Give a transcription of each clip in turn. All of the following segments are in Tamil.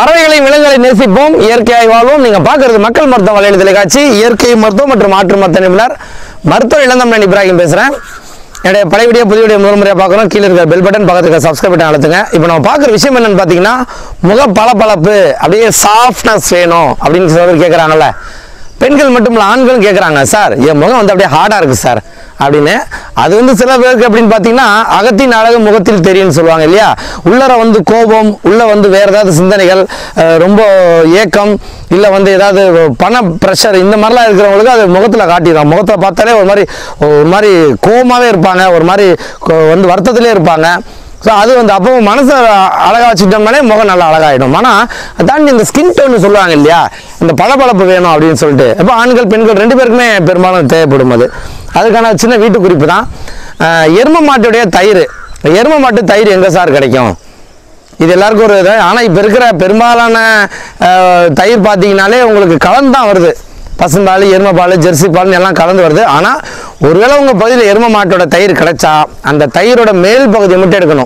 பறவைகளையும் விலங்குகளை நேசிப்போம் இயற்கையாய் வாழ்வோம் நீங்க பார்க்கிறது மக்கள் மருத்துவ வலையொலி தொலைக்காட்சி இயற்கை மருத்துவம் மற்றும் மாற்று மருத்துவ நிபுணர் மருத்துவர் இளந்தமிழன் இப்ராஹிம் பேசுறேன் என்னுடைய பழைய வீடியோ புதிய வீடியோ முதல் முறையாக பார்க்குறோம் கீழே இருக்கிற பெல் பட்டன் பக்கத்துக்கு இருக்க சப்ஸ்கிரைப் பட்டன் அழுத்துங்க இப்போ நம்ம பார்க்குற விஷயம் என்னன்னு பார்த்தீங்கன்னா முக பளபளப்பு அப்படியே சாஃப்ட்னஸ் வேணும் அப்படின்னு சொல்லி கேட்குறாங்கல்ல பெண்கள் மட்டும் இல்லை ஆண்களும் கேட்குறாங்க சார் என் முகம் வந்து அப்படியே ஹார்டாக இருக்குது சார் அப்படின்னு அது வந்து சில பேருக்கு அப்படின்னு பார்த்தீங்கன்னா அகத்தின் அழகு முகத்தில் தெரியும்னு சொல்லுவாங்க இல்லையா உள்ளர வந்து கோபம் உள்ள வந்து வேற ஏதாவது சிந்தனைகள் அஹ், ரொம்ப ஏக்கம் இல்லை வந்து ஏதாவது பண ப்ரெஷர் இந்த மாதிரிலாம் இருக்கிறவங்களுக்கு அது முகத்தில் காட்டிடும் முகத்தை பார்த்தாலே ஒரு மாதிரி ஒரு மாதிரி கோவமாகவே இருப்பாங்க ஒரு மாதிரி கொ- வந்து வருத்தத்திலே இருப்பாங்க ஸோ அது வந்து அப்போ மனசை அழகா வச்சுட்டோம்னாலே முகம் நல்லா அழகாயிடும் ஆனால் தாண்டி இந்த ஸ்கின் டோன் சொல்லுவாங்க இல்லையா இந்த பளபளப்பு வேணும் அப்படின்னு சொல்லிட்டு அப்போ ஆண்கள் பெண்கள் ரெண்டு பேருக்குமே பெரும்பாலும் தேவைப்படும் அது அதுக்கான சின்ன வீட்டு குறிப்பு தான் அஹ், எரும மாட்டுடைய தயிர் எரும மாட்டு தயிர் எங்கே சார் கிடைக்கும் இது எல்லாருக்கும் ஒரு இது ஆனால் இப்போ இருக்கிற பெரும்பாலான அஹ், தயிர் பார்த்தீங்கனாலே உங்களுக்கு கலந்து தான் வருது பசும்பால் எருமை பால் ஜெர்சி பால்னு எல்லாம் கலந்து வருது ஆனால் ஒருவேளை உங்கள் பகுதியில் எருமை மாட்டோட தயிர் கிடைச்சா அந்த தயிரோட மேல் பகுதியை மட்டும் எடுக்கணும்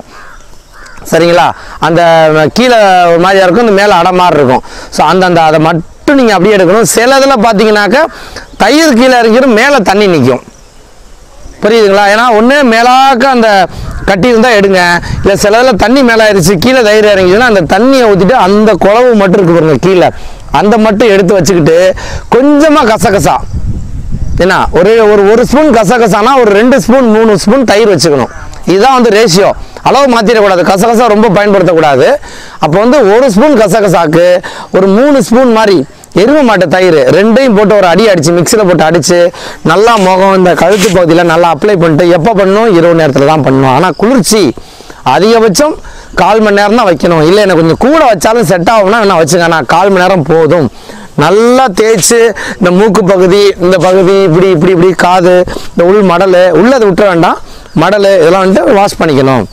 சரிங்களா அந்த கீழே ஒரு மாதிரியா இருக்கும் இந்த மேலே அடை மாதிரி இருக்கும் ஸோ அந்த அந்த அதை மட்டும் நீங்கள் அப்படியே எடுக்கணும் சில இதில் பார்த்தீங்கன்னாக்கா தயிர் கீழே இருக்கிற மேலே தண்ணி நிற்கும் புரியுதுங்களா ஏன்னா ஒன்று மேலாக்க அந்த கட்டி இருந்தால் எடுங்க இல்லை சில இதில் தண்ணி மேலே ஆயிடுச்சு கீழே தயிர் இறங்கிச்சுன்னா அந்த தண்ணியை ஊற்றிட்டு அந்த குழவு மட்டும் இருக்கு பாருங்க கீழே அந்த மட்டும் எடுத்து வச்சுக்கிட்டு கொஞ்சமாக கசகசா என்ன ஒரு ஒரு ஒரு ஸ்பூன் கசகசானா ஒரு ரெண்டு ஸ்பூன் மூணு ஸ்பூன் தயிர் வச்சுக்கணும் இதுதான் வந்து ரேஷியோ அளவு மாற்றிடக்கூடாது கசகசா ரொம்ப பயன்படுத்தக்கூடாது அப்போ வந்து ஒரு ஸ்பூன் கசகசாக்கு ஒரு மூணு ஸ்பூன் மாதிரி எருமை மாட்டு தயிர் ரெண்டையும் போட்டு ஒரு அடி அடிச்சு மிக்சியில் போட்டு அடிச்சு நல்லா முகம் இந்த கழுத்து பகுதியில் நல்லா அப்ளை பண்ணிட்டு எப்போ பண்ணணும் இரவு நேரத்தில் தான் பண்ணணும் ஆனால் குளிர்ச்சி அதிகபட்சம் கால் மணி நேரம் தான் வைக்கணும் இல்லை எனக்கு கொஞ்சம் கூட வச்சாலும் செட் ஆகும்னா என்ன வச்சுங்க நான் கால் மணி நேரம் போதும் நல்லா தேய்ச்சி இந்த மூக்கு பகுதி இந்த பகுதி இப்படி இப்படி இப்படி காது இந்த உள் மடல் உள்ளதை விட்டுற வேண்டாம் மடல் இதெல்லாம் வந்துட்டு வாஷ் பண்ணிக்கணும்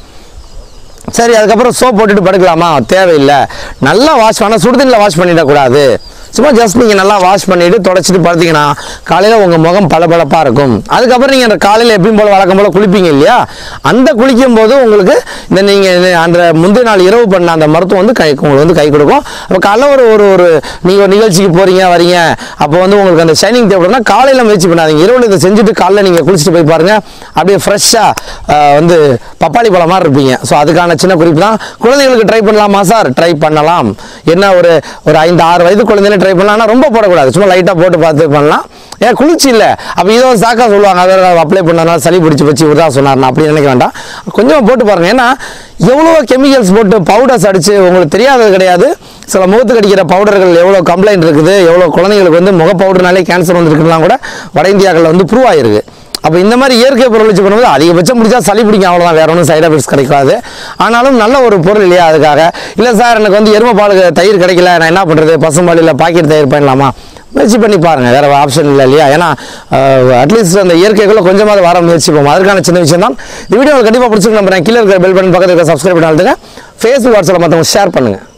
சரி அதுக்கப்புறம் சோப் போட்டுட்டு படுக்கலாமா தேவையில்லை நல்லா வாஷ் பண்ண சுடுதண்ணில் வாஷ் பண்ணிடக்கூடாது சும்மா ஜஸ்ட் நீங்கள் நல்லா வாஷ் பண்ணிட்டு தொடச்சிட்டு படுத்தீங்கன்னா காலையில் உங்கள் முகம் பளபளப்பாக இருக்கும் அதுக்கப்புறம் நீங்கள் அந்த காலையில் எப்பயும் போல் வழக்கம் போல் குளிப்பீங்க இல்லையா அந்த குளிக்கும் போது உங்களுக்கு இந்த நீங்கள் அந்த முந்தைய நாள் இரவு பண்ண அந்த மருத்துவம் வந்து கை உங்களுக்கு வந்து கை கொடுக்கும் அப்போ காலைல ஒரு ஒரு ஒரு நீங்கள் ஒரு நிகழ்ச்சிக்கு போகிறீங்க வரீங்க அப்போ வந்து உங்களுக்கு அந்த ஷைனிங் தேவைப்படும்னா காலையில் முயற்சி பண்ணாதீங்க இரவில் இதை செஞ்சுட்டு காலைல நீங்கள் குளிச்சுட்டு போய் பாருங்கள் அப்படியே ஃப்ரெஷ்ஷாக வந்து பப்பாளி பழம் மாதிரி இருப்பீங்க ஸோ அதுக்கான சின்ன குறிப்பு தான் குழந்தைகளுக்கு ட்ரை பண்ணலாமா சார் ட்ரை பண்ணலாம் என்ன ஒரு ஒரு ஐந்து ஆறு வயது குழந்தைங்க ட்ரை பண்ணலாம் ஆனால் ரொம்ப போடக்கூடாது சும்மா லைட்டாக போட்டு பார்த்து பண்ணலாம் ஏன் குளிர்ச்சி இல்லை அப்போ இதோ சாக்கா சொல்லுவாங்க அதை அப்ளை பண்ணனால சளி பிடிச்சி வச்சு இவர் தான் சொன்னார் அப்படி நினைக்க வேண்டாம் கொஞ்சமாக போட்டு பாருங்க ஏன்னா எவ்வளோ கெமிக்கல்ஸ் போட்டு பவுடர்ஸ் அடித்து உங்களுக்கு தெரியாதது கிடையாது சில முகத்துக்கு அடிக்கிற பவுடர்கள் எவ்வளோ கம்ப்ளைண்ட் இருக்குது எவ்வளோ குழந்தைங்களுக்கு வந்து முக பவுடர்னாலே கேன்சர் வந்துருக்குலாம் கூட வட இந்தியாக்களில் வந்து ப்ரூவ் ஆயிருக்கு அப்போ இந்த மாதிரி இயற்கை பொருள் வச்சு பண்ணும்போது அதிகபட்சம் முடிச்சா சளி பிடிக்கும் அவ்வளோதான் வேற ஒன்றும் சைட் எஃபெக்ட்ஸ் கிடைக்காது ஆனாலும் நல்ல ஒரு பொருள் இல்லையா அதுக்காக இல்லை சார் எனக்கு வந்து எருமை பால் தயிர் கிடைக்கல நான் என்ன பண்ணுறது பசும்பால் இல்லை பாக்கெட் தயிர் பண்ணலாமா முயற்சி பண்ணி பாருங்க வேற ஆப்ஷன் இல்லை இல்லையா ஏன்னா அட்லீஸ்ட் அந்த இயற்கைக்குள்ள கொஞ்சமாவது வர முயற்சி பண்ணுவோம் அதுக்கான சின்ன விஷயம் தான் இந்த வீடியோ கண்டிப்பாக பிடிச்சிருக்கு நம்புறேன் கீழே இருக்கிற பெல் பட்டன் பக்கத்தில் இருக்கிற சப்ஸ்கிரைப் பண்ணி ஃபேஸ்புக் வாட்ஸ்அப்பில் மற்றவங்க ஷேர் பண்ணுங்கள்